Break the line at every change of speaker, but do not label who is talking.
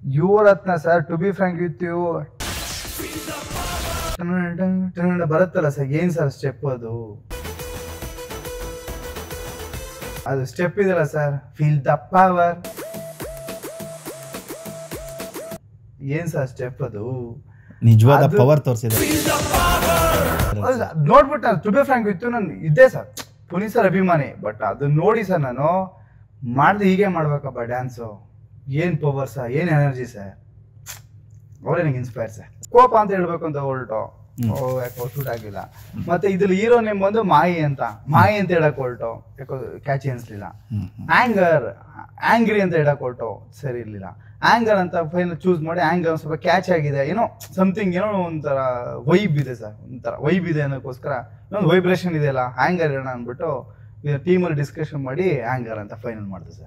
ಇವರತ್ನ sir to be frank with you ಬರುತ್ತಲ್ಲ sir ಏನ್ sir step ಅದು ಅದು ಸ್ಟೆಪ್ ಇದೆಯಲ್ಲ ಸರ್ ಫೀಲ್ ದ ಪವರ್ ಏನ್ ಸರ್ ಸ್ಟೆಪ್ ಅದು
ನಿಜವಾದ
ಅದು-
ಪವರ್ ತೋರಿಸಿದೆ
ನೋಡ್ಬಿಟ್ಟು ನಾನು ಟು ಬಿ ಫ್ರಾಂಕ್ ಇತ್ತು ನಾನು ಇದ್ದೆ ಸರ್ ಪುನೀತ್ ಸರ್ ಅಭಿಮಾನಿ ಬಟ್ ಅದನ್ನ ನೋಡಿ ಸರ್ ನಾನು ಮಾಡ್ದೆ ಹೀಗೆ ಮಾಡ್ಬೇಕಪ್ಪ ಡ್ಯಾನ್ಸು ಏನ್ ಪವರ್ ಸರ್ ಏನ್ ಎನರ್ಜಿ ಸರ್ ಅವರೇ ನಂಗೆ ಇನ್ಸ್ಪೈರ್ ಸರ್ ಕೋಪ ಅಂತ ಹೇಳ್ಬೇಕು ಅಂತ ಹೊರಟು ಓ ಯಾಕೋ ಸೂಟ್ ಆಗಿಲ್ಲ ಮತ್ತೆ ಇದ್ರಲ್ಲಿ ಹೀರೋ ನೇಮ್ ಬಂದು ಮಾಯಿ ಅಂತ ಮಾಯಿ ಅಂತ ಹೇಳಕ್ ಹೊರಟು ಯಾಕೋ ಕ್ಯಾಚಿ ಅನ್ಸ್ಲಿಲ್ಲ ಆಂಗರ್ ಆಂಗ್ರಿ ಅಂತ ಹೇಳಕ್ ಹೊರಟು ಸರಿ ಇರ್ಲಿಲ್ಲ ಆಂಗರ್ ಅಂತ ಫೈನಲ್ ಚೂಸ್ ಮಾಡಿ ಆಂಗರ್ ಒಂದ್ ಸ್ವಲ್ಪ ಕ್ಯಾಚ್ ಆಗಿದೆ ಏನೋ ಸಮಥಿಂಗ್ ಏನೋ ಒಂಥರ ವೈಬ್ ಇದೆ ಸರ್ ಒಂಥರ ವೈಬ್ ಇದೆ ಅನ್ನೋಕ್ಕೋಸ್ಕರ ಇನ್ನೊಂದು ವೈಬ್ರೇಷನ್ ಇದೆಯಲ್ಲ ಆಂಗರ್ ಹೇಳೋಣ ಅಂದ್ಬಿಟ್ಟು ಟೀಮಲ್ಲಿ ಡಿಸ್ಕಷನ್ ಮಾಡಿ ಆಂಗರ್ ಅಂತ ಫೈನಲ್ ಮಾಡಿದೆ ಸರ್